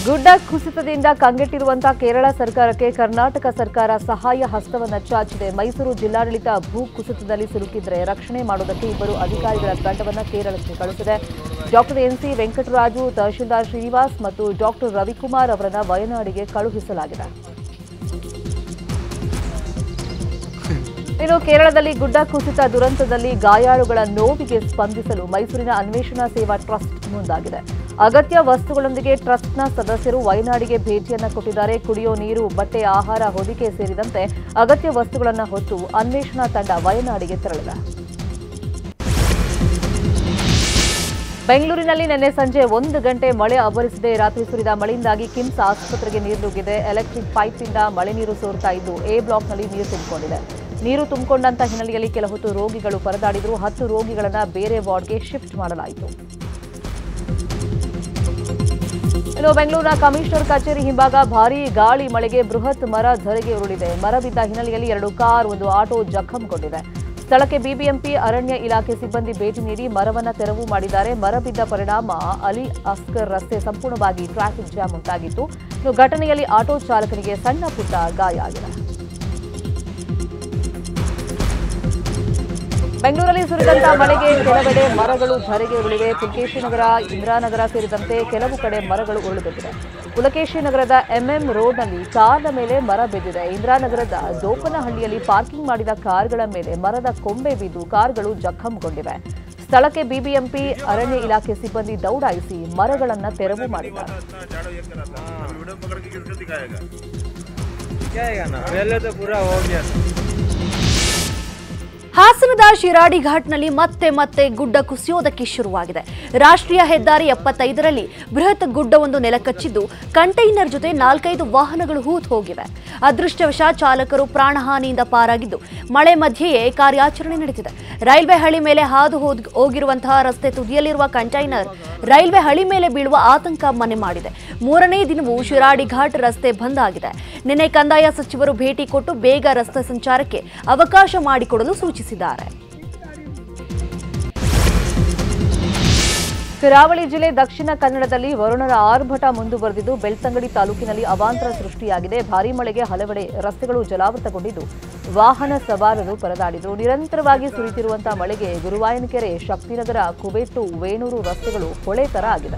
ಗುಡ್ಡ ಕುಸಿತದಿಂದ ಕಂಗೆಟ್ಟಿರುವಂತಹ ಕೇರಳ ಸರ್ಕಾರಕ್ಕೆ ಕರ್ನಾಟಕ ಸರ್ಕಾರ ಸಹಾಯ ಹಸ್ತವನ್ನ ಚಾಚಿದೆ ಮೈಸೂರು ಜಿಲ್ಲಾಡಳಿತ ಭೂ ಕುಸಿತದಲ್ಲಿ ಸಿಲುಕಿದ್ರೆ ರಕ್ಷಣೆ ಮಾಡುವುದಕ್ಕೆ ಇಬ್ಬರು ಅಧಿಕಾರಿಗಳ ತಂಡವನ್ನ ಕೇರಳಕ್ಕೆ ಕಳುಹಿಸಿದೆ ಡಾಕ್ಟರ್ ಎನ್ಸಿ ವೆಂಕಟರಾಜು ತಹಶೀಲ್ದಾರ್ ಶ್ರೀನಿವಾಸ್ ಮತ್ತು ಡಾಕ್ಟರ್ ರವಿಕುಮಾರ್ ಅವರನ್ನ ವಯನಾಡಿಗೆ ಕಳುಹಿಸಲಾಗಿದೆ ಇನ್ನು ಕೇರಳದಲ್ಲಿ ಗುಡ್ಡ ಕುಸಿತ ದುರಂತದಲ್ಲಿ ಗಾಯಾಳುಗಳ ನೋವಿಗೆ ಸ್ಪಂದಿಸಲು ಮೈಸೂರಿನ ಅನ್ವೇಷಣಾ ಸೇವಾ ಟ್ರಸ್ಟ್ ಮುಂದಾಗಿದೆ ಅಗತ್ಯ ವಸ್ತುಗಳೊಂದಿಗೆ ಟ್ರಸ್ಟ್ನ ಸದಸ್ಯರು ವಯನಾಡಿಗೆ ಭೇಟಿಯನ್ನ ಕೊಟ್ಟಿದ್ದಾರೆ ಕುಡಿಯೋ ನೀರು ಬಟ್ಟೆ ಆಹಾರ ಹೊದಿಕೆ ಸೇರಿದಂತೆ ಅಗತ್ಯ ವಸ್ತುಗಳನ್ನು ಹೊತ್ತು ಅನ್ವೇಷಣಾ ತಂಡ ವಯನಾಡಿಗೆ ತೆರಳಿದೆ ಬೆಂಗಳೂರಿನಲ್ಲಿ ನಿನ್ನೆ ಸಂಜೆ ಒಂದು ಗಂಟೆ ಮಳೆ ಅಬ್ಬರಿಸಿದೆ ರಾತ್ರಿ ಸುರಿದ ಮಳೆಯಿಂದಾಗಿ ಕಿಮ್ಸ್ ಆಸ್ಪತ್ರೆಗೆ ನೀರು ನುಗ್ಗಿದೆ ಎಲೆಕ್ಟ್ರಿಕ್ ಪೈಪ್ನಿಂದ ಮಳೆ ನೀರು ಸೋರ್ತಾ ಇದ್ದು ಎ ಬ್ಲಾಕ್ನಲ್ಲಿ ನೀರು ತುಂಬಿಕೊಂಡಿದೆ ನೀರು ತುಂಬಿಕೊಂಡಂತ ಹಿನ್ನೆಲೆಯಲ್ಲಿ ಕೆಲ ಹೊತ್ತು ರೋಗಿಗಳು ಪರದಾಡಿದ್ರು ಹತ್ತು ರೋಗಿಗಳನ್ನ ಬೇರೆ ವಾರ್ಡ್ಗೆ ಶಿಫ್ಟ್ ಮಾಡಲಾಯಿತು ಇನ್ನು ಬೆಂಗಳೂರಿನ ಕಮಿಷನರ್ ಕಚೇರಿ ಹಿಂಭಾಗ ಭಾರೀ ಗಾಳಿ ಮಳೆಗೆ ಬೃಹತ್ ಮರ ಧರೆಗೆ ಉರುಳಿದೆ ಮರ ಬಿದ್ದ ಹಿನ್ನೆಲೆಯಲ್ಲಿ ಎರಡು ಕಾರ್ ಒಂದು ಆಟೋ ಜಖಂಗೊಂಡಿದೆ ಸ್ಥಳಕ್ಕೆ ಬಿಬಿಎಂಪಿ ಅರಣ್ಯ ಇಲಾಖೆ ಸಿಬ್ಬಂದಿ ಭೇಟಿ ನೀಡಿ ಮರವನ್ನ ತೆರವು ಮಾಡಿದ್ದಾರೆ ಮರ ಬಿದ್ದ ಪರಿಣಾಮ ಅಲಿ ಅಸ್ಕರ್ ರಸ್ತೆ ಸಂಪೂರ್ಣವಾಗಿ ಟ್ರಾಫಿಕ್ ಜಾಮ್ ಉಂಟಾಗಿತ್ತು ಇನ್ನು ಘಟನೆಯಲ್ಲಿ ಆಟೋ ಚಾಲಕನಿಗೆ ಸಣ್ಣ ಪುಟ್ಟ ಗಾಯ ಆಗಿದೆ ಬೆಂಗಳೂರಲ್ಲಿ ಸುರಿದಂತಹ ಮಳೆಗೆ ಕೆಲವೆಡೆ ಮರಗಳು ಧರೆಗೆ ಉರುಳಿವೆ ಪುಲಕೇಶಿ ನಗರ ಇಂದಿರಾನಗರ ಸೇರಿದಂತೆ ಕೆಲವು ಕಡೆ ಮರಗಳು ಉರುಳಿಬಿದ್ದಿವೆ ಪುಲಕೇಶಿ ನಗರದ ಎಂಎಂ ರೋಡ್ನಲ್ಲಿ ಕಾರ್ನ ಮೇಲೆ ಮರ ಬಿದ್ದಿದೆ ಇಂದಿರಾನಗರದ ದೋಪನಹಳ್ಳಿಯಲ್ಲಿ ಪಾರ್ಕಿಂಗ್ ಮಾಡಿದ ಕಾರ್ಗಳ ಮೇಲೆ ಮರದ ಕೊಂಬೆ ಬಿದ್ದು ಕಾರ್ಗಳು ಜಖಂಗೊಂಡಿವೆ ಸ್ಥಳಕ್ಕೆ ಬಿಬಿಎಂಪಿ ಅರಣ್ಯ ಇಲಾಖೆ ಸಿಬ್ಬಂದಿ ದೌಡಾಯಿಸಿ ಮರಗಳನ್ನ ತೆರವು ಮಾಡಿದ್ದಾರೆ वीडियो पकड़ के किसको दिखाएगा दिखाएगा ना पहले तो पूरा हो गया था ಹಾಸನದ ಶಿರಾಡಿ ಘಾಟ್ನಲ್ಲಿ ಮತ್ತೆ ಮತ್ತೆ ಗುಡ್ಡ ಕುಸಿಯೋದಕ್ಕೆ ಶುರುವಾಗಿದೆ ರಾಷ್ಟ್ರೀಯ ಹೆದ್ದಾರಿ ಎಪ್ಪತ್ತೈದರಲ್ಲಿ ಬೃಹತ್ ಗುಡ್ಡವೊಂದು ನೆಲಕಚ್ಚಿದ್ದು ಕಂಟೈನರ್ ಜೊತೆ ನಾಲ್ಕೈದು ವಾಹನಗಳು ಹೂತ್ ಹೋಗಿವೆ ಅದೃಷ್ಟವಶಾತ್ ಚಾಲಕರು ಪ್ರಾಣಹಾನಿಯಿಂದ ಪಾರಾಗಿದ್ದು ಮಳೆ ಮಧ್ಯೆಯೇ ಕಾರ್ಯಾಚರಣೆ ನಡೆದಿದೆ ರೈಲ್ವೆ ಹಳಿ ಮೇಲೆ ಹಾದು ಹೋದ್- ಹೋಗಿರುವಂತಹ ರಸ್ತೆ ತುದಿಯಲ್ಲಿರುವ ಕಂಟೈನರ್ ರೈಲ್ವೆ ಹಳಿ ಮೇಲೆ ಬೀಳುವ ಆತಂಕ ಮನೆ ಮಾಡಿದೆ ಮೂರನೇ ದಿನವೂ ಶಿರಾಡಿ ಘಾಟ್ ರಸ್ತೆ ಬಂದ್ ಆಗಿದೆ ನಿನ್ನೆ ಕಂದಾಯ ಸಚಿವರು ಭೇಟಿ ಕೊಟ್ಟು ಬೇಗ ರಸ್ತೆ ಸಂಚಾರಕ್ಕೆ ಅವಕಾಶ ಮಾಡಿಕೊಡಲು ಸೂಚಿಸಿದ್ದಾರೆ ಕರಾವಳಿ ಜಿಲ್ಲೆ ದಕ್ಷಿಣ ಕನ್ನಡದಲ್ಲಿ ವರುಣನ ಆರ್ಭಟ ಮುಂದುವರೆದಿದ್ದು ಬೆಳ್ತಂಗಡಿ ತಾಲೂಕಿನಲ್ಲಿ ಅವಾಂತರ ಸೃಷ್ಟಿಯಾಗಿದೆ ಭಾರೀ ಮಳೆಗೆ ಹಲವೆಡೆ ರಸ್ತೆಗಳು ಜಲಾವೃತಗೊಂಡಿದ್ದು ವಾಹನ ಸವಾರರು ಪರದಾಡಿದರು ನಿರಂತರವಾಗಿ ಸುರಿತಿರುವಂತಹ ಮಳೆಗೆ ಗುರುವಾಯನಕೆರೆ ಶಕ್ತಿನಗರ ಕುವೆಟ್ಟು ವೇಣೂರು ರಸ್ತೆಗಳು ಹೊಳೆ ತರ ಆಗಿದೆ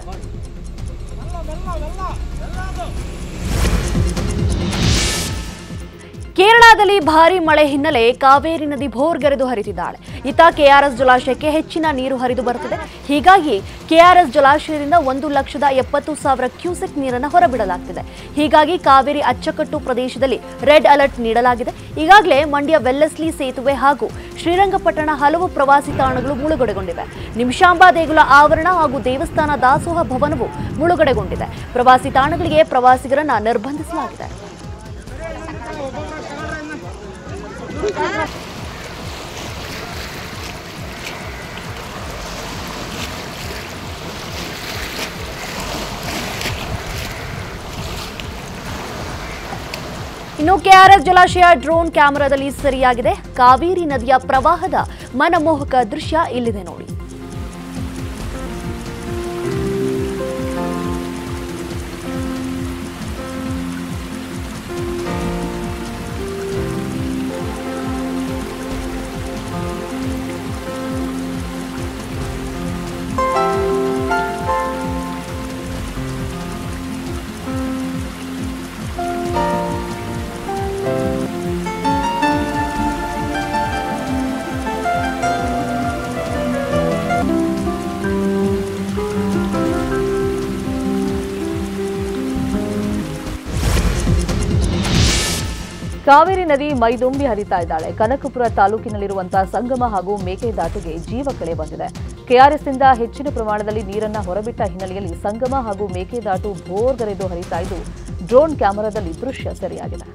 ಕೇರಳದಲ್ಲಿ ಭಾರೀ ಮಳೆ ಹಿನ್ನೆಲೆ ಕಾವೇರಿ ನದಿ ಭೋರ್ಗರೆದು ಹರಿತಿದ್ದಾಳೆ ಇತ್ತ ಕೆಆರ್ಎಸ್ ಜಲಾಶಯಕ್ಕೆ ಹೆಚ್ಚಿನ ನೀರು ಹರಿದು ಬರುತ್ತಿದೆ ಹೀಗಾಗಿ ಕೆಆರ್ಎಸ್ ಜಲಾಶಯದಿಂದ ಒಂದು ಲಕ್ಷದ ಎಪ್ಪತ್ತು ಸಾವಿರ ಕ್ಯೂಸೆಕ್ ನೀರನ್ನು ಹೊರಬಿಡಲಾಗ್ತಿದೆ ಹೀಗಾಗಿ ಕಾವೇರಿ ಅಚ್ಚಕಟ್ಟು ಪ್ರದೇಶದಲ್ಲಿ ರೆಡ್ ಅಲರ್ಟ್ ನೀಡಲಾಗಿದೆ ಈಗಾಗಲೇ ಮಂಡ್ಯ ವೆಲ್ಲೆಸ್ಲಿ ಸೇತುವೆ ಹಾಗೂ ಶ್ರೀರಂಗಪಟ್ಟಣ ಹಲವು ಪ್ರವಾಸಿ ತಾಣಗಳು ಮುಳುಗಡೆಗೊಂಡಿವೆ ನಿಮಿಷಾಂಬ ದೇಗುಲ ಆವರಣ ಹಾಗೂ ದೇವಸ್ಥಾನ ದಾಸೋಹ ಭವನವು ಮುಳುಗಡೆಗೊಂಡಿದೆ ಪ್ರವಾಸಿ ತಾಣಗಳಿಗೆ ಪ್ರವಾಸಿಗರನ್ನ ನಿರ್ಬಂಧಿಸಲಾಗಿದೆ ಇನ್ನು ಕೆಆರ್ಎಸ್ ಜಲಾಶಯ ಡ್ರೋನ್ ಕ್ಯಾಮೆರಾದಲ್ಲಿ ಸರಿಯಾಗಿದೆ ಕಾವೇರಿ ನದಿಯ ಪ್ರವಾಹದ ಮನಮೋಹಕ ದೃಶ್ಯ ಇಲ್ಲಿದೆ ನೋಡಿ ಕಾವೇರಿ ನದಿ ಮೈದುಂಬಿ ಹರಿತಾ ಇದ್ದಾಳೆ ಕನಕಪುರ ತಾಲೂಕಿನಲ್ಲಿರುವಂತಹ ಸಂಗಮ ಹಾಗೂ ಮೇಕೆದಾಟುಗೆ ಜೀವ ಕಳೆ ಬಂದಿದೆ ಕೆಆರ್ಎಸ್ನಿಂದ ಹೆಚ್ಚಿನ ಪ್ರಮಾಣದಲ್ಲಿ ನೀರನ್ನ ಹೊರಬಿಟ್ಟ ಹಿನ್ನೆಲೆಯಲ್ಲಿ ಸಂಗಮ ಹಾಗೂ ಮೇಕೆದಾಟು ಭೋರ್ಗರೆದು ಹರಿತಾ ಇದ್ದು ಡ್ರೋನ್ ಕ್ಯಾಮೆರಾದಲ್ಲಿ ದೃಶ್ಯ ಸೆರೆಯಾಗಿದೆ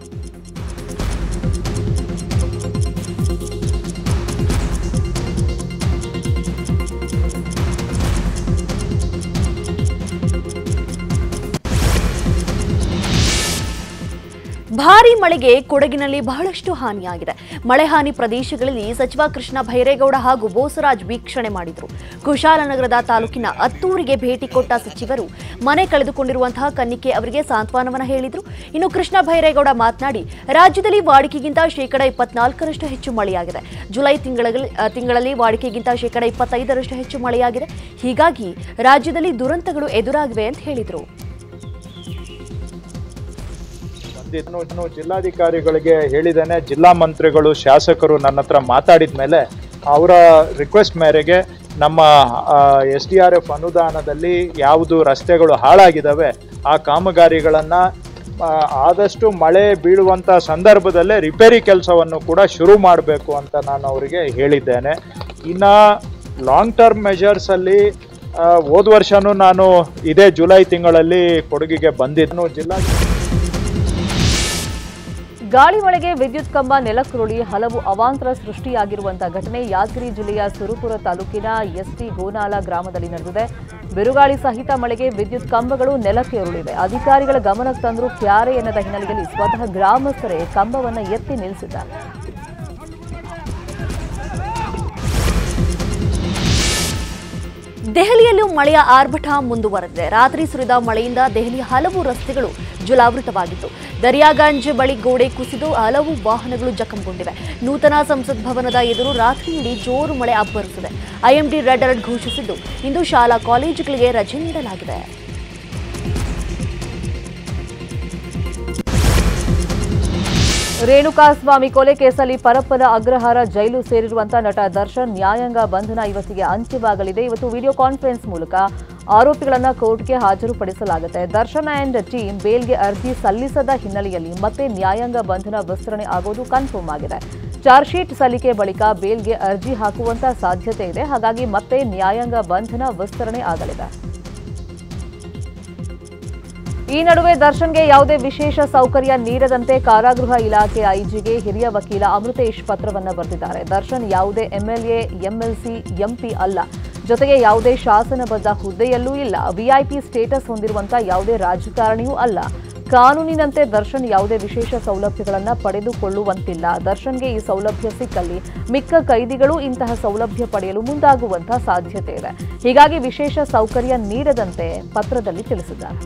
ಭಾರೀ ಮಳೆಗೆ ಕೊಡಗಿನಲ್ಲಿ ಬಹಳಷ್ಟು ಹಾನಿಯಾಗಿದೆ ಮಳೆ ಹಾನಿ ಪ್ರದೇಶಗಳಲ್ಲಿ ಸಚಿವ ಕೃಷ್ಣ ಭೈರೇಗೌಡ ಹಾಗೂ ಬೋಸರಾಜ್ ವೀಕ್ಷಣೆ ಮಾಡಿದರು ಕುಶಾಲನಗರದ ತಾಲೂಕಿನ ಅತ್ತೂರಿಗೆ ಭೇಟಿ ಕೊಟ್ಟ ಸಚಿವರು ಮನೆ ಕಳೆದುಕೊಂಡಿರುವಂತಹ ಕನ್ನಿಕೆ ಅವರಿಗೆ ಸಾಂತ್ವನವನ್ನ ಹೇಳಿದರು ಇನ್ನು ಕೃಷ್ಣ ಭೈರೇಗೌಡ ಮಾತನಾಡಿ ರಾಜ್ಯದಲ್ಲಿ ವಾಡಿಕೆಗಿಂತ ಶೇಕಡ ಇಪ್ಪತ್ನಾಲ್ಕರಷ್ಟು ಹೆಚ್ಚು ಮಳೆಯಾಗಿದೆ ಜುಲೈ ತಿಂಗಳಲ್ಲಿ ಆ, ತಿಂಗಳಲ್ಲಿ ವಾಡಿಕೆಗಿಂತ ಶೇಕಡ ಇಪ್ಪತ್ತೈದರಷ್ಟು ಹೆಚ್ಚು ಮಳೆಯಾಗಿದೆ ಹೀಗಾಗಿ ರಾಜ್ಯದಲ್ಲಿ ದುರಂತಗಳು ಎದುರಾಗಿವೆ ಅಂತ ಹೇಳಿದರು ಬಂದಿದ್ದು ಇನ್ನು ಜಿಲ್ಲಾಧಿಕಾರಿಗಳಿಗೆ ಹೇಳಿದ್ದೇನೆ ಜಿಲ್ಲಾ ಮಂತ್ರಿಗಳು ಶಾಸಕರು ನನ್ನ ಹತ್ರ ಮಾತಾಡಿದ ಮೇಲೆ ಅವರ ರಿಕ್ವೆಸ್ಟ್ ಮೇರೆಗೆ ನಮ್ಮ ಎಸ್ ಡಿ ಆರ್ ಎಫ್ ಅನುದಾನದಲ್ಲಿ ಯಾವುದು ರಸ್ತೆಗಳು ಹಾಳಾಗಿದ್ದಾವೆ ಆ ಕಾಮಗಾರಿಗಳನ್ನು ಆದಷ್ಟು ಮಳೆ ಬೀಳುವಂಥ ಸಂದರ್ಭದಲ್ಲೇ ರಿಪೇರಿ ಕೆಲಸವನ್ನು ಕೂಡ ಶುರು ಮಾಡಬೇಕು ಅಂತ ನಾನು ಅವರಿಗೆ ಹೇಳಿದ್ದೇನೆ ಇನ್ನು ಲಾಂಗ್ ಟರ್ಮ್ ಮೆಷರ್ಸಲ್ಲಿ ಹೋದ ವರ್ಷನೂ ನಾನು ಇದೇ ಜುಲೈ ತಿಂಗಳಲ್ಲಿ ಕೊಡಗಿಗೆ ಬಂದಿದ್ದು ಜಿಲ್ಲಾ ಗಾಳಿ ಮಳೆಗೆ ವಿದ್ಯುತ್ ಕಂಬ ನೆಲಕ್ಕುರುಳಿ ಹಲವು ಅವಾಂತರ ಸೃಷ್ಟಿಯಾಗಿರುವಂತಹ ಘಟನೆ ಯಾದಗಿರಿ ಜಿಲ್ಲೆಯ ಸುರಪುರ ತಾಲೂಕಿನ ಎಸ್ಟಿ ಗೋನಾಲ ಗ್ರಾಮದಲ್ಲಿ ನಡೆದಿದೆ ಬಿರುಗಾಳಿ ಸಹಿತ ಮಳೆಗೆ ವಿದ್ಯುತ್ ಕಂಬಗಳು ನೆಲಕ್ಕೆ ಉರುಳಿವೆ ಅಧಿಕಾರಿಗಳ ಗಮನಕ್ಕೆ ತಂದರೂ ಕ್ಯಾರೆ ಎನ್ನದ ಹಿನ್ನೆಲೆಯಲ್ಲಿ ಸ್ವತಃ ಗ್ರಾಮಸ್ಥರೇ ಕಂಬವನ್ನು ಎತ್ತಿ ನಿಲ್ಲಿಸಿದ್ದಾರೆ ದೆಹಲಿಯಲ್ಲೂ ಮಳೆಯ ಆರ್ಭಟ ಮುಂದುವರೆದಿದೆ ರಾತ್ರಿ ಸುರಿದ ಮಳೆಯಿಂದ ದೆಹಲಿಯ ಹಲವು ರಸ್ತೆಗಳು ಜಲಾವೃತವಾಗಿತ್ತು ದರಿಯಾಗಂಜ್ ಬಳಿ ಗೋಡೆ ಕುಸಿದು ಹಲವು ವಾಹನಗಳು ಜಖಂಗೊಂಡಿವೆ ನೂತನ ಸಂಸತ್ ಭವನದ ಎದುರು ರಾತ್ರಿಯಿಡೀ ಜೋರು ಮಳೆ ಅಬ್ಬರಿಸಿದೆ ಐಎಂಡಿ ರೆಡ್ ಅಲರ್ಟ್ ಘೋಷಿಸಿದ್ದು ಇಂದು ಶಾಲಾ ಕಾಲೇಜುಗಳಿಗೆ ರಜೆ ನೀಡಲಾಗಿದೆ ರೇಣುಕಾಸ್ವಾಮಿ ಕೊಲೆ ಕೇಸಲ್ಲಿ ಪರಪ್ಪನ ಅಗ್ರಹಾರ ಜೈಲು ಸೇರಿರುವಂತಹ ನಟ ದರ್ಶನ್ ನ್ಯಾಯಾಂಗ ಬಂಧನ ಇವತ್ತಿಗೆ ಅಂತ್ಯವಾಗಲಿದೆ ಇವತ್ತು ವಿಡಿಯೋ ಕಾನ್ಫರೆನ್ಸ್ ಮೂಲಕ ಆರೋಪಿಗಳನ್ನ ಕೋರ್ಟ್ಗೆ ಹಾಜರುಪಡಿಸಲಾಗುತ್ತೆ ದರ್ಶನ್ ಅಂಡ್ ಟೀಮ್ ಬೇಲ್ಗೆ ಅರ್ಜಿ ಸಲ್ಲಿಸದ ಹಿನ್ನೆಲೆಯಲ್ಲಿ ಮತ್ತೆ ನ್ಯಾಯಾಂಗ ಬಂಧನ ವಿಸ್ತರಣೆ ಆಗೋದು ಕನ್ಫರ್ಮ್ ಆಗಿದೆ ಚಾರ್ಜ್ ಶೀಟ್ ಸಲ್ಲಿಕೆ ಬಳಿಕ ಬೇಲ್ಗೆ ಅರ್ಜಿ ಹಾಕುವಂತ ಸಾಧ್ಯತೆ ಇದೆ ಹಾಗಾಗಿ ಮತ್ತೆ ನ್ಯಾಯಾಂಗ ಬಂಧನ ವಿಸ್ತರಣೆ ಆಗಲಿದೆ ಈ ನಡುವೆ ದರ್ಶನ್ಗೆ ಯಾವುದೇ ವಿಶೇಷ ಸೌಕರ್ಯ ನೀಡದಂತೆ ಕಾರಾಗೃಹ ಇಲಾಖೆ ಐಜಿಗೆ ಹಿರಿಯ ವಕೀಲ ಅಮೃತೇಶ್ ಪತ್ರವನ್ನ ಬರೆದಿದ್ದಾರೆ ದರ್ಶನ್ ಯಾವುದೇ ಎಂಎಲ್ಎ ಎಂಎಲ್ಸಿ ಎಂಪಿ ಅಲ್ಲ ಜೊತೆಗೆ ಯಾವುದೇ ಶಾಸನಬದ್ಧ ಹುದ್ದೆಯಲ್ಲೂ ಇಲ್ಲ ವಿಐಪಿ ಸ್ಟೇಟಸ್ ಹೊಂದಿರುವಂತ ಯಾವುದೇ ರಾಜಕಾರಣಿಯೂ ಅಲ್ಲ ಕಾನೂನಿನಂತೆ ದರ್ಶನ್ ಯಾವುದೇ ವಿಶೇಷ ಸೌಲಭ್ಯಗಳನ್ನು ಪಡೆದುಕೊಳ್ಳುವಂತಿಲ್ಲ ದರ್ಶನ್ಗೆ ಈ ಸೌಲಭ್ಯ ಸಿಕ್ಕಲ್ಲಿ ಮಿಕ್ಕ ಕೈದಿಗಳು ಇಂತಹ ಸೌಲಭ್ಯ ಪಡೆಯಲು ಮುಂದಾಗುವಂತಹ ಸಾಧ್ಯತೆ ಇದೆ ಹೀಗಾಗಿ ವಿಶೇಷ ಸೌಕರ್ಯ ನೀಡದಂತೆ ಪತ್ರದಲ್ಲಿ ತಿಳಿಸಿದ್ದಾರೆ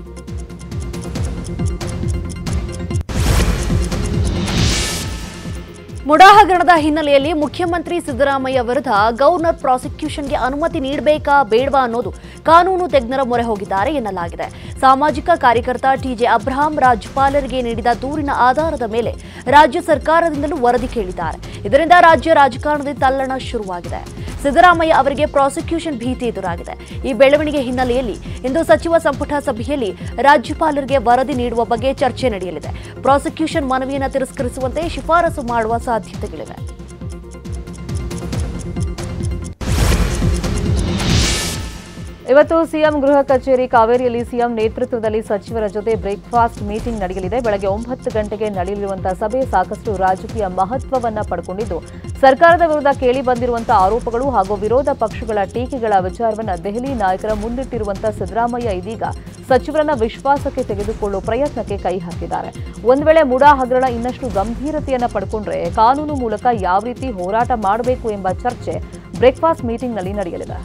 ಮುಡಾ ಹಗರಣದ ಹಿನ್ನೆಲೆಯಲ್ಲಿ ಮುಖ್ಯಮಂತ್ರಿ ಸಿದ್ದರಾಮಯ್ಯ ವಿರುದ್ಧ ಗವರ್ನರ್ ಪ್ರಾಸಿಕ್ಯೂಷನ್ಗೆ ಅನುಮತಿ ನೀಡಬೇಕಾ ಬೇಡವಾ ಅನ್ನೋದು ಕಾನೂನು ತಜ್ಞರ ಮೊರೆ ಹೋಗಿದ್ದಾರೆ ಎನ್ನಲಾಗಿದೆ ಸಾಮಾಜಿಕ ಕಾರ್ಯಕರ್ತ ಟಿಜೆ ಅಬ್ರಹಾಂ ರಾಜ್ಯಪಾಲರಿಗೆ ನೀಡಿದ ದೂರಿನ ಆಧಾರದ ಮೇಲೆ ರಾಜ್ಯ ಸರ್ಕಾರದಿಂದಲೂ ವರದಿ ಕೇಳಿದ್ದಾರೆ ಇದರಿಂದ ರಾಜ್ಯ ರಾಜಕಾರಣದಲ್ಲಿ ತಲ್ಲಣ ಶುರುವಾಗಿದೆ ಸಿದ್ದರಾಮಯ್ಯ ಅವರಿಗೆ ಪ್ರಾಸಿಕ್ಯೂಷನ್ ಭೀತಿ ಎದುರಾಗಿದೆ ಈ ಬೆಳವಣಿಗೆ ಹಿನ್ನೆಲೆಯಲ್ಲಿ ಇಂದು ಸಚಿವ ಸಂಪುಟ ಸಭೆಯಲ್ಲಿ ರಾಜ್ಯಪಾಲರಿಗೆ ವರದಿ ನೀಡುವ ಬಗ್ಗೆ ಚರ್ಚೆ ನಡೆಯಲಿದೆ ಪ್ರಾಸಿಕ್ಯೂಷನ್ ಮನವಿಯನ್ನು ತಿರಸ್ಕರಿಸುವಂತೆ ಶಿಫಾರಸು ಮಾಡುವ ಸಾಧ್ಯತೆಗಳಿವೆ ಇವತ್ತು ಸಿಎಂ ಗೃಹ ಕಚೇರಿ ಕಾವೇರಿಯಲ್ಲಿ ಸಿಎಂ ನೇತೃತ್ವದಲ್ಲಿ ಸಚಿವರ ಜೊತೆ ಬ್ರೇಕ್ಫಾಸ್ಟ್ ಮೀಟಿಂಗ್ ನಡೆಯಲಿದೆ ಬೆಳಗ್ಗೆ ಒಂಬತ್ತು ಗಂಟೆಗೆ ನಡೆಯಲಿರುವಂತಹ ಸಭೆ ಸಾಕಷ್ಟು ರಾಜಕೀಯ ಮಹತ್ವವನ್ನ ಪಡ್ಕೊಂಡಿದ್ದು ಸರ್ಕಾರದ ವಿರುದ್ಧ ಕೇಳಿ ಬಂದಿರುವಂತಹ ಆರೋಪಗಳು ಹಾಗೂ ವಿರೋಧ ಪಕ್ಷಗಳ ಟೀಕೆಗಳ ವಿಚಾರವನ್ನ ದೆಹಲಿ ನಾಯಕರ ಮುಂದಿಟ್ಟಿರುವಂತಹ ಸಿದ್ದರಾಮಯ್ಯ ಇದೀಗ ಸಚಿವರನ್ನ ವಿಶ್ವಾಸಕ್ಕೆ ತೆಗೆದುಕೊಳ್ಳುವ ಪ್ರಯತ್ನಕ್ಕೆ ಕೈ ಹಾಕಿದ್ದಾರೆ ಒಂದ್ ವೇಳೆ ಮುಡಾ ಹಗರಣ ಇನ್ನಷ್ಟು ಗಂಭೀರತೆಯನ್ನ ಪಡ್ಕೊಂಡ್ರೆ ಕಾನೂನು ಮೂಲಕ ಯಾವ ರೀತಿ ಹೋರಾಟ ಮಾಡಬೇಕು ಎಂಬ ಚರ್ಚೆ ಬ್ರೇಕ್ಫಾಸ್ಟ್ ಮೀಟಿಂಗ್ನಲ್ಲಿ ನಡೆಯಲಿದೆ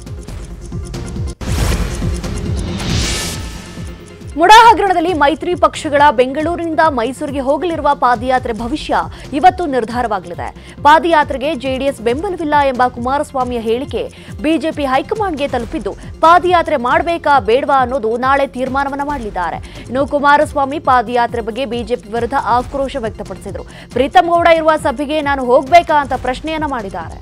ಮುಡಾ ಹಗರಣದಲ್ಲಿ ಮೈತ್ರಿ ಪಕ್ಷಗಳ ಬೆಂಗಳೂರಿನಿಂದ ಮೈಸೂರಿಗೆ ಹೋಗಲಿರುವ ಪಾದಯಾತ್ರೆ ಭವಿಷ್ಯ ಇವತ್ತು ನಿರ್ಧಾರವಾಗಲಿದೆ ಪಾದಯಾತ್ರೆಗೆ ಜೆಡಿಎಸ್ ಬೆಂಬಲವಿಲ್ಲ ಎಂಬ ಕುಮಾರಸ್ವಾಮಿಯ ಹೇಳಿಕೆ ಬಿಜೆಪಿ ಹೈಕಮಾಂಡ್ಗೆ ತಲುಪಿದ್ದು ಪಾದಯಾತ್ರೆ ಮಾಡಬೇಕಾ ಬೇಡವಾ ಅನ್ನೋದು ನಾಳೆ ತೀರ್ಮಾನವನ್ನ ಮಾಡಲಿದ್ದಾರೆ ಇನ್ನು ಕುಮಾರಸ್ವಾಮಿ ಪಾದಯಾತ್ರೆ ಬಗ್ಗೆ ಬಿಜೆಪಿ ವಿರುದ್ಧ ಆಕ್ರೋಶ ವ್ಯಕ್ತಪಡಿಸಿದರು ಪ್ರೀತಮ್ ಗೌಡ ಇರುವ ಸಭೆಗೆ ನಾನು ಹೋಗ್ಬೇಕಾ ಅಂತ ಪ್ರಶ್ನೆಯನ್ನ ಮಾಡಿದ್ದಾರೆ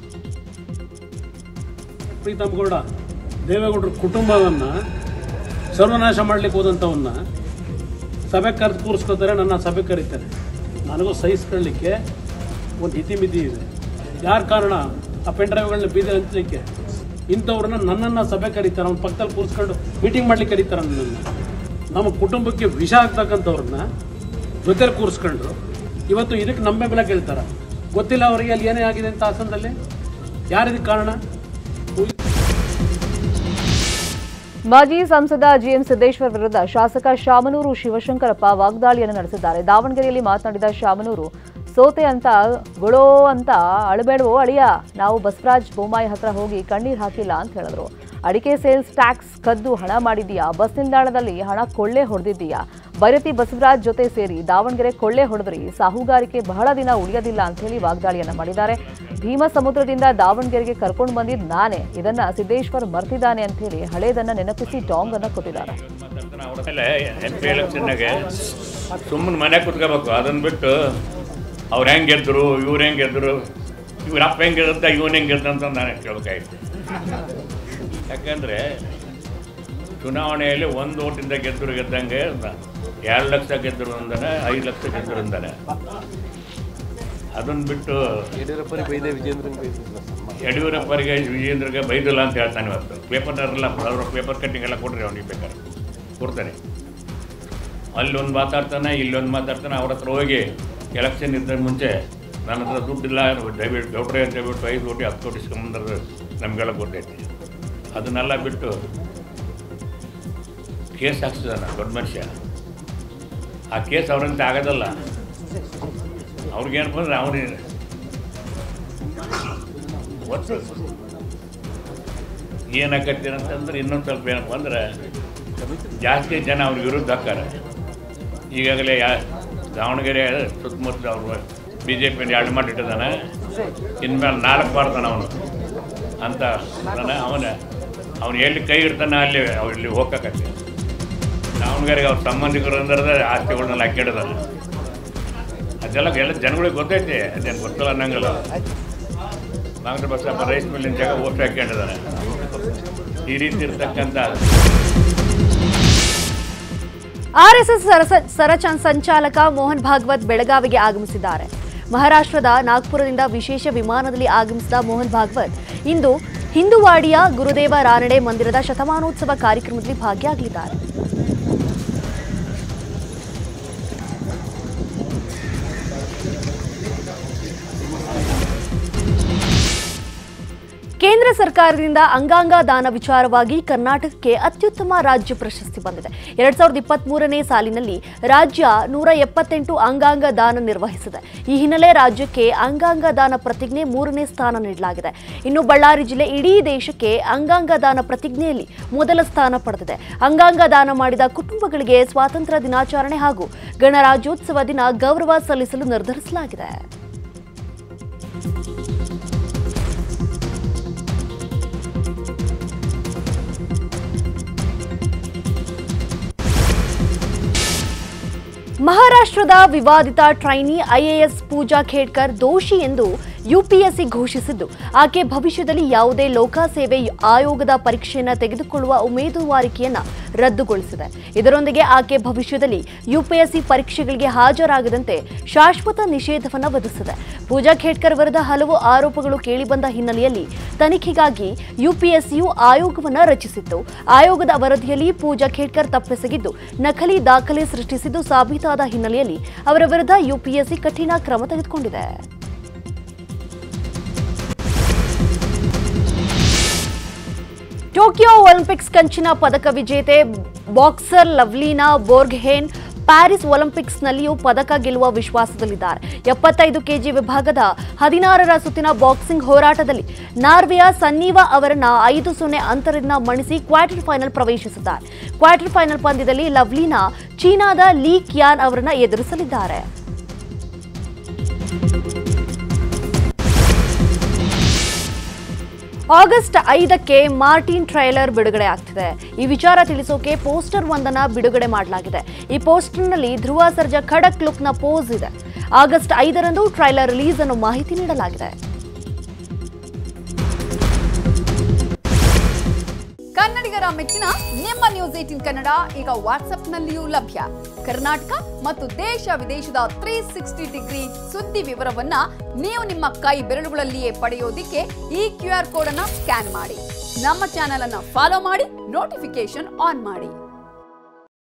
ಪ್ರೀತಮ್ ಗೌಡ ದೇವೇಗೌಡರ ಕುಟುಂಬವನ್ನು ಸರ್ವನಾಶ ಮಾಡ್ಲಿಕ್ಕೆ ಹೋದಂಥವನ್ನ ಸಭೆ ಕರೆದು ಕೂರಿಸ್ಕೊತಾರೆ ನನ್ನ ಸಭೆ ಕರೀತಾರೆ ನನಗೂ ಸಹಿಸ್ಕೊಳ್ಳಿಕ್ಕೆ ಒಂದು ಇತಿಮಿತಿ ಇದೆ ಯಾರ ಕಾರಣ ಆ ಪೆನ್ ಡ್ರೈವ್ಗಳನ್ನ ಬೀದಿ ಹಂಚಲಿಕ್ಕೆ ಇಂಥವ್ರನ್ನ ನನ್ನನ್ನು ಸಭೆ ಕರೀತಾರೆ ಅವ್ನ ಪಕ್ಕದಲ್ಲಿ ಕೂರಿಸ್ಕೊಂಡು ಮೀಟಿಂಗ್ ಮಾಡ್ಲಿಕ್ಕೆ ಕರೀತಾರೆ ನನ್ನನ್ನು ನಮ್ಮ ಕುಟುಂಬಕ್ಕೆ ವಿಷ ಆಗ್ತಕ್ಕಂಥವ್ರನ್ನ ಜೊತೆಲಿ ಕೂರಿಸ್ಕೊಂಡು ಇವತ್ತು ಇದಕ್ಕೆ ನಮ್ಮ ಬೆಲೆ ಕೇಳ್ತಾರೆ ಗೊತ್ತಿಲ್ಲ ಅವರಿಗೆ ಅಲ್ಲಿ ಏನೇ ಆಗಿದೆ ಅಂತ ಹಾಸನದಲ್ಲಿ ಯಾರಿದಕ್ಕೆ ಕಾರಣ ಮಾಜಿ ಸಂಸದ ಜಿಎಂ ಸಿದ್ದೇಶ್ವರ್ ವಿರುದ್ಧ ಶಾಸಕ ಶಾಮನೂರು ಶಿವಶಂಕರಪ್ಪ ವಾಗ್ದಾಳಿಯನ್ನು ನಡೆಸಿದ್ದಾರೆ ದಾವಣಗೆರೆಯಲ್ಲಿ ಮಾತನಾಡಿದ ಶಾಮನೂರು ಸೋತೆ ಅಂತ ಗುಳೋ ಅಂತ ಅಳಬೇಡವೋ ಅಳಿಯ ನಾವು ಬಸವರಾಜ್ ಬೊಮ್ಮಾಯಿ ಹತ್ರ ಹೋಗಿ ಕಣ್ಣೀರ್ ಹಾಕಿಲ್ಲ ಅಂತ ಹೇಳಿದ್ರು ಅಡಿಕೆ ಸೇಲ್ಸ್ ಟ್ಯಾಕ್ಸ್ ಕದ್ದು ಹಣ ಮಾಡಿದೀಯಾ ಬಸ್ ನಿಲ್ದಾಣದಲ್ಲಿ ಹಣ ಕೊಳ್ಳೆ ಹೊಡೆದಿದ್ದೀಯಾ ಬೈರತಿ ಬಸವರಾಜ್ ಜೊತೆ ಸೇರಿ ದಾವಣಗೆರೆ ಕೊಳ್ಳೆ ಹೊಡೆದ್ರಿ ಸಾಹುಗಾರಿಕೆ ಬಹಳ ದಿನ ಉಳಿಯೋದಿಲ್ಲ ಅಂತ ಹೇಳಿ ವಾಗ್ದಾಳಿಯನ್ನ ಮಾಡಿದ್ದಾರೆ ಭೀಮ ಸಮುದ್ರದಿಂದ ದಾವಣಗೆರೆಗೆ ಕರ್ಕೊಂಡು ಬಂದಿದ್ ನಾನೇ ಇದನ್ನ ಸಿದ್ದೇಶ್ವರ್ ಮರ್ತಿದ್ದಾನೆ ಅಂತ ಹೇಳಿ ಹಳೇದನ್ನ ನೆನಪಿಸಿ ಟಾಂಗ್ ಅನ್ನ ಕೊಟ್ಟಿದ್ದಾರೆ ಆಮೇಲೆ ಎಂ ಪಿ ಎಲೆಕ್ಷನ್ನಾಗೆ ಸುಮ್ಮನೆ ಮನೆ ಕುತ್ಕೋಬೇಕು ಅದನ್ನು ಬಿಟ್ಟು ಅವ್ರು ಹೆಂಗೆ ಗೆದ್ದರು ಇವ್ರು ಹೆಂಗೆ ಗೆದ್ದರು ಇವ್ರ ಅಪ್ಪ ಹೆಂಗೆ ಗೆದ್ದ ಇವನು ಹೆಂಗೆ ಗೆದ್ದ ಅಂತ ನಾನು ಕೇಳಬೇಕಾಯ್ತು ಯಾಕೆಂದರೆ ಚುನಾವಣೆಯಲ್ಲಿ ಒಂದು ಓಟಿಂದ ಗೆದ್ದರು ಗೆದ್ದಂಗೆ ಅಂತ ಎರಡು ಲಕ್ಷ ಗೆದ್ದರು ಅಂದಾನೆ ಐದು ಲಕ್ಷ ಗೆದ್ದರು ಅಂದಾನೆ ಅದನ್ನು ಬಿಟ್ಟು ಯಡಿಯೂರಪ್ಪರಿಗೆ ವಿಜೇಂದ್ರಗೆ ಬೈದಿಲ್ಲ ಅಂತ ಹೇಳ್ತಾನೆ ಇವತ್ತು ಪೇಪರ್ನವರೆಲ್ಲ ಅವ್ರ ಪೇಪರ್ ಕಟ್ಟಿಂಗ್ ಎಲ್ಲ ಕೊಡ್ರಿ ಅವ್ನಿಗೆ ಬೇಕಾದ್ರೆ ಕೊಡ್ತಾನೆ ಅಲ್ಲಿ ಒಂದು ಮಾತಾಡ್ತಾನೆ ಇಲ್ಲೊಂದು ಮಾತಾಡ್ತಾನೆ ಅವ್ರ ಹತ್ರ ಹೋಗಿ ಎಲೆಕ್ಷನ್ ಇದ್ದ ಮುಂಚೆ ನನ್ನ ಹತ್ರ ದುಡ್ಡಿಲ್ಲ ದಯವಿಟ್ಟು ಗೌಡ್ರೆ ಅಂತ ಹೇಳ್ಬಿಟ್ಟು ಐದು ಕೋಟಿ ಹತ್ತು ಕೋಟಿ ಇಸ್ಕೊಂಬಂದ್ರೆ ನಮಗೆಲ್ಲ ಗೊತ್ತೈತಿ ಅದನ್ನೆಲ್ಲ ಬಿಟ್ಟು ಕೇಸ್ ಹಾಕ್ಸಿದಾನ ದೊಡ್ಡ ಮನುಷ್ಯ ಆ ಕೇಸ್ ಅವ್ರಂತ ಆಗೋದಲ್ಲ ಅವ್ರಿಗೇನಪ್ಪ ಅಂದ್ರೆ ಅವನಿಗೆ ಒಟ್ಟು ಏನಾಗತ್ತೀರ ಅಂತಂದ್ರೆ ಇನ್ನೊಂದು ಸ್ವಲ್ಪ ಏನಪ್ಪ ಅಂದ್ರೆ ಜಾಸ್ತಿ ಜನ ಅವ್ರ ವಿರುದ್ಧ ಹಾಕ್ತಾರೆ ಈಗಾಗಲೇ ಯಾ ದಾವಣಗೆರೆ ಸುತ್ತಮುತ್ತ ಅವರು ಬಿ ಜೆ ಪಿ ಎರಡು ಮಾಡಿಟ್ಟಿದ್ದಾನೆ ಇನ್ಮೇಲೆ ನಾಲ್ಕು ಬಾರ್ತಾನೆ ಅವನು ಅಂತ ಅದನ್ನ ಅವನ ಅವನು ಎಲ್ಲಿ ಕೈ ಇಡ್ತಾನೆ ಅಲ್ಲಿ ಅವ್ರು ಇಲ್ಲಿ ಹೋಗಕತ್ತಿ ದಾವಣಗೆರೆಗೆ ಅವ್ರ ಸಂಬಂಧಿಕರು ಅಂದ್ರೆ ಆಸ್ತಿಗಳನ್ನೆಲ್ಲ ಹಾಕಿಡಿದಾನೆ ಅದೆಲ್ಲ ಎಲ್ಲ ಜನಗಳಿಗೆ ಗೊತ್ತೈತಿ ಅದೇನು ಗೊತ್ತಿಲ್ಲ ಅನ್ನಂಗಿಲ್ಲ ನಾಗರ ಬಸಪ್ಪ ರೈಸ್ ಮಿಲ್ಲಿನ ಜಾಗ ಓಟ್ ಹಾಕೊಂಡಿದ್ದಾನೆ ಈ ರೀತಿ ಇರ್ತಕ್ಕಂಥ ಆರ್ಎಸ್ಎಸ್ ಸರಸ- ಸರಚ ಸಂಚಾಲಕ ಮೋಹನ್ ಭಾಗವತ್ ಬೆಳಗಾವಿಗೆ ಆಗಮಿಸಿದ್ದಾರೆ ಮಹಾರಾಷ್ಟ್ರದ ನಾಗ್ಪುರದಿಂದ ವಿಶೇಷ ವಿಮಾನದಲ್ಲಿ ಆಗಮಿಸಿದ ಮೋಹನ್ ಭಾಗವತ್ ಇಂದು ಹಿಂದುವಾಡಿಯ ಗುರುದೇವ ರಾನಡೆ ಮಂದಿರದ ಶತಮಾನೋತ್ಸವ ಕಾರ್ಯಕ್ರಮದಲ್ಲಿ ಭಾಗಿಯಾಗಲಿದ್ದಾರೆ ಕೇಂದ್ರ ಸರ್ಕಾರದಿಂದ ಅಂಗಾಂಗ ದಾನ ವಿಚಾರವಾಗಿ ಕರ್ನಾಟಕಕ್ಕೆ ಅತ್ಯುತ್ತಮ ರಾಜ್ಯ ಪ್ರಶಸ್ತಿ ಬಂದಿದೆ ಎರಡ್ ಸಾವಿರದ ಇಪ್ಪತ್ತ್ ಮೂರನೇ ಸಾಲಿನಲ್ಲಿ ರಾಜ್ಯ ನೂರ ಎಪ್ಪತ್ತೆಂಟು ಅಂಗಾಂಗ ದಾನ ನಿರ್ವಹಿಸಿದೆ ಈ ಹಿನ್ನೆಲೆ ರಾಜ್ಯಕ್ಕೆ ಅಂಗಾಂಗ ದಾನ ಪ್ರತಿಜ್ಞೆ ಮೂರನೇ ಸ್ಥಾನ ನೀಡಲಾಗಿದೆ ಇನ್ನು ಬಳ್ಳಾರಿ ಜಿಲ್ಲೆ ಇಡೀ ದೇಶಕ್ಕೆ ಅಂಗಾಂಗ ದಾನ ಪ್ರತಿಜ್ಞೆಯಲ್ಲಿ ಮೊದಲ ಸ್ಥಾನ ಪಡೆದಿದೆ ಅಂಗಾಂಗ ದಾನ ಮಾಡಿದ ಕುಟುಂಬಗಳಿಗೆ ಸ್ವಾತಂತ್ರ್ಯ ದಿನಾಚರಣೆ ಹಾಗೂ ಗಣರಾಜ್ಯೋತ್ಸವ ದಿನ ಗೌರವ ಸಲ್ಲಿಸಲು ನಿರ್ಧರಿಸಲಾಗಿದೆ ಮಹಾರಾಷ್ಟ್ರದ ವಿವಾದಿತ ಟ್ರೈನಿ ಐಎಎಸ್ ಪೂಜಾ ಖೇಡ್ಕರ್ ದೋಷಿ ಎಂದು ಯುಪಿಎಸ್ಸಿ ಘೋಷಿಸಿದ್ದು ಆಕೆ ಭವಿಷ್ಯದಲ್ಲಿ ಯಾವುದೇ ಲೋಕಸೇವೆ ಆಯೋಗದ ಪರೀಕ್ಷೆಯನ್ನ ತೆಗೆದುಕೊಳ್ಳುವ ಉಮೇದುವಾರಿಕೆಯನ್ನ ರದ್ದುಗೊಳಿಸಿದೆ ಇದರೊಂದಿಗೆ ಆಕೆ ಭವಿಷ್ಯದಲ್ಲಿ ಯುಪಿಎಸ್ಸಿ ಪರೀಕ್ಷೆಗಳಿಗೆ ಹಾಜರಾಗದಂತೆ ಶಾಶ್ವತ ನಿಷೇಧವನ್ನ ವಿಧಿಸಿದೆ ಪೂಜಾ ಖೇಡ್ಕರ್ ವಿರುದ್ಧ ಹಲವು ಆರೋಪಗಳು ಕೇಳಿಬಂದ ಹಿನ್ನೆಲೆಯಲ್ಲಿ ತನಿಖೆಗಾಗಿ ಯುಪಿಎಸ್ಸಿಯು ಆಯೋಗವನ್ನ ರಚಿಸಿತ್ತು ಆಯೋಗದ ವರದಿಯಲ್ಲಿ ಪೂಜಾ ಖೇಡ್ಕರ್ ತಪ್ಪೆಸಗಿದ್ದು ನಕಲಿ ದಾಖಲೆ ಸೃಷ್ಟಿಸಿದ್ದು ಸಾಬೀತಾದ ಹಿನ್ನೆಲೆಯಲ್ಲಿ ಅವರ ವಿರುದ್ಧ ಯುಪಿಎಸ್ಸಿ ಕಠಿಣ ಕ್ರಮ ತೆಗೆದುಕೊಂಡಿದೆ ಟೋಕಿಯೋ ಒಲಿಂಪಿಕ್ಸ್ ಕಂಚಿನ ಪದಕ ವಿಜೇತೆ ಬಾಕ್ಸರ್ ಲವ್ಲೀನಾ ಬೋರ್ಗ್ಹೇನ್ ಪ್ಯಾರಿಸ್ ಒಲಿಂಪಿಕ್ಸ್ನಲ್ಲಿಯೂ ಪದಕ ಗೆಲ್ಲುವ ವಿಶ್ವಾಸದಲ್ಲಿದ್ದಾರೆ ಎಪ್ಪತ್ತೈದು ಕೆಜಿ ವಿಭಾಗದ ಹದಿನಾರರ ಸುತ್ತಿನ ಬಾಕ್ಸಿಂಗ್ ಹೋರಾಟದಲ್ಲಿ ನಾರ್ವೆಯ ಸನ್ನೀವಾ ಅವರನ್ನ ಐದು ಸೊನ್ನೆ ಅಂತರದಿಂದ ಮಣಿಸಿ ಕ್ವಾರ್ಟರ್ ಫೈನಲ್ ಪ್ರವೇಶಿಸಿದ್ದಾರೆ ಕ್ವಾರ್ಟರ್ ಫೈನಲ್ ಪಂದ್ಯದಲ್ಲಿ ಲವ್ಲೀನಾ ಚೀನಾದ ಲೀ ಕ್ಯಾನ್ ಅವರನ್ನ ಎದುರಿಸಲಿದ್ದಾರೆ ಆಗಸ್ಟ್ ಐದಕ್ಕೆ ಮಾರ್ಟಿನ್ ಟ್ರೈಲರ್ ಬಿಡುಗಡೆ ಆಗ್ತಿದೆ ಈ ವಿಚಾರ ತಿಳಿಸೋಕೆ ಪೋಸ್ಟರ್ ಒಂದನ್ನ ಬಿಡುಗಡೆ ಮಾಡಲಾಗಿದೆ ಈ ಪೋಸ್ಟರ್ನಲ್ಲಿ ಧ್ರುವ ಸರ್ಜಾ ಖಡಕ್ ಲುಕ್ನ ಪೋಸ್ ಇದೆ ಆಗಸ್ಟ್ ಐದರಂದು ಟ್ರೈಲರ್ ರಿಲೀಸ್ ಅನ್ನೋ ಮಾಹಿತಿ ನೀಡಲಾಗಿದೆ ಕನ್ನಡಿಗರ ಮೆಚ್ಚಿನ ನಿಮ್ಮ ನ್ಯೂಸ್ ಏಟಿನ್ ಕನ್ನಡ ಈಗ ವಾಟ್ಸ್ಆಪ್ನಲ್ಲಿಯೂ ಲಭ್ಯ ಕರ್ನಾಟಕ ಮತ್ತು ದೇಶ ವಿದೇಶದ ತ್ರೀ ಸಿಕ್ಸ್ಟಿ ಡಿಗ್ರಿ ಸುದ್ದಿ ವಿವರವನ್ನ ನೀವು ನಿಮ್ಮ ಕೈ ಬೆರಳುಗಳಲ್ಲಿಯೇ ಪಡೆಯೋದಿಕ್ಕೆ ಈ ಕ್ಯೂ ಆರ್ ಕೋಡ್ ಅನ್ನ ಸ್ಕ್ಯಾನ್ ಮಾಡಿ ನಮ್ಮ ಚಾನೆಲ್ ಅನ್ನ ಫಾಲೋ ಮಾಡಿ ನೋಟಿಫಿಕೇಶನ್ ಆನ್ ಮಾಡಿ